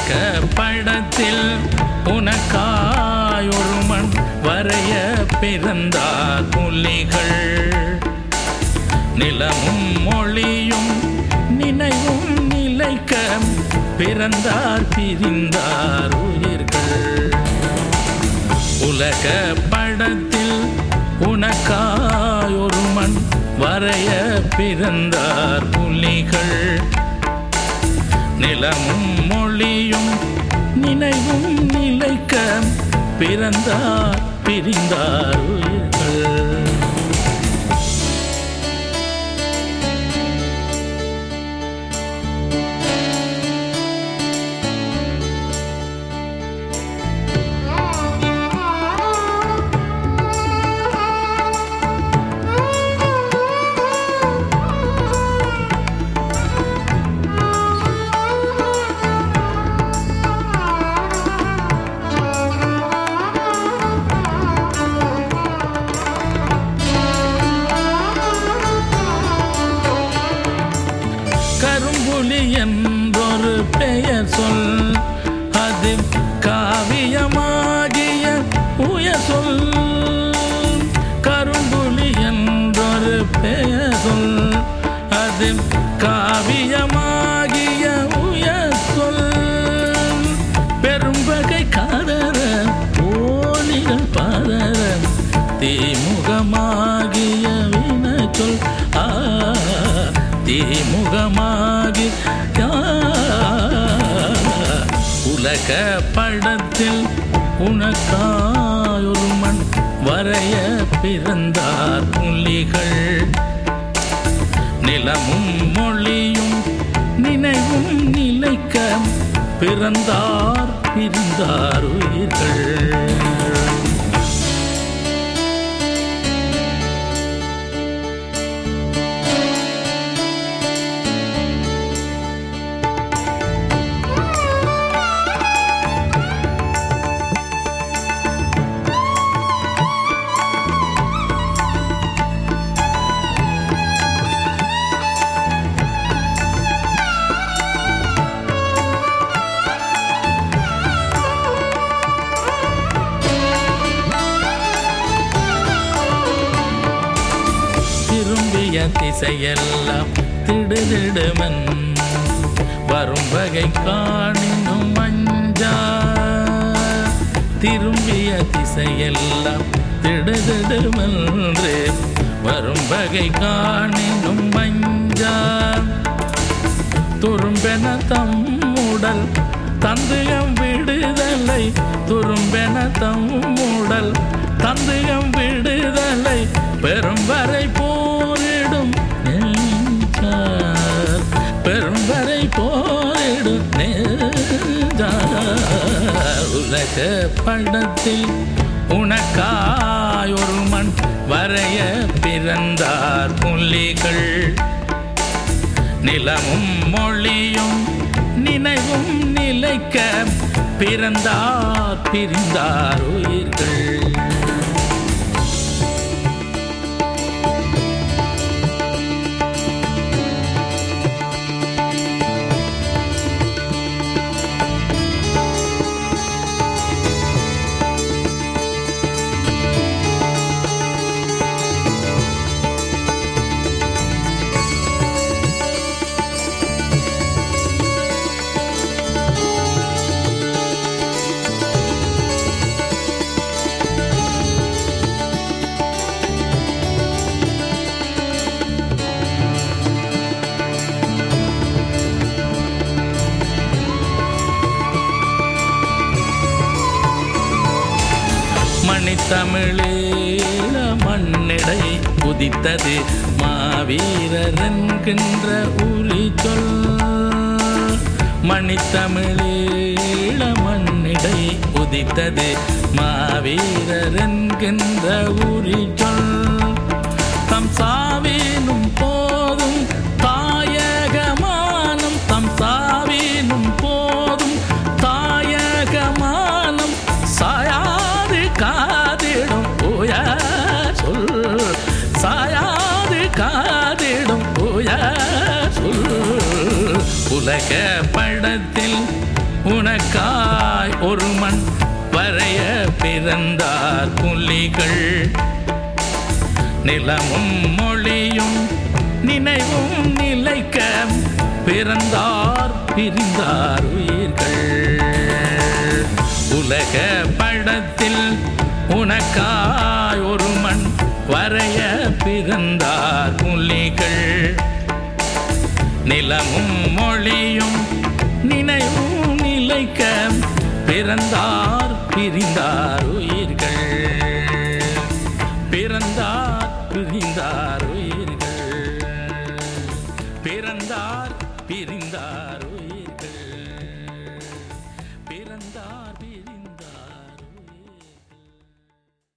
உலக படத்தில் உனக்காய் ஒரு மண் வரைய பிறந்தார் புலிகள் நிலமும் மொழியும் நினைவும் நிலைக்க பிறந்தார் பிரிந்தார் உயிர்கள் உலக படத்தில் உனக்காய் ஒரு மண் வரைய பிறந்தார் புலிகள் நிலமும் மொழியும் நினைவும் நிலைக்க பிறந்தார் பிரிந்தார் உயிர்கள் கரும்புலி என்றொரு பெயர் சொல் அது காவியமாகிய உயர் சொல் கரும்புலி என்றொரு பெயர் சொல் அது காவியமாகிய உயர் சொல் பெரும்பகை காதர ஓலிகள் பாதர தீமுகமாகிய வின சொல் ஆ தீமுகமாகி உலக படத்தில் உனக்காயொரு மண் வரைய பிறந்தார் புலிகள் நிலமும் மொழியும் நினைவும் நிலைக்க பிறந்தார் பிரிந்தார் உயிர்கள் திரும்பிய திசையெல்லாம் திடுதிடுமன் வரும் வகை காணினும் மஞ்சா திரும்பிய திசையெல்லாம் திடுதிடுமென்று வரும் வகை காணினும் மஞ்சா துரும்பென தம் உடல் தந்துகம் விடுதலை துரும்பென தம் உடல் தந்துகம் விடுதலை பெரும் வரை போரிடும் நெஞ்சார் பெரும் வரை போரிடும் நெஞ்சார் உலக படத்தில் உனக்காய் ஒரு மண் வரைய பிறந்தார் புலிகள் நிலமும் மொழியும் நினைவும் நிலைக்க பிறந்தார் பிரிந்தார் உயிர்கள் மணித்தமிழீழ மண்ணிடை உதித்தது மாவீரர் என்கின்ற உரி சொல் மணித்தமிழீழ மண்ணிடை உதித்தது மாவீரர் என்கின்ற உரி சொல் தம் சாவினும் போதும் தாயகமானம் தம் சாவினும் போதும் தாயகமானம் சாயாது காதிடும் உய சொல் சாயாது காதிடும் உய சொல் உலக படத்தில் உனக்காய் ஒரு மண் வரைய பிறந்தார் புலிகள் நிலமும் மொழியும் நினைவும் நிலைக்க பிறந்தார் பிரிந்தார் உயிர்கள் உலக படத்தில் உனக்காய் ஒரு மண் வரைய பிறந்தார் புலிகள் நிலமும் மொழியும் நினைவும் நிலைக்க பிறந்தார்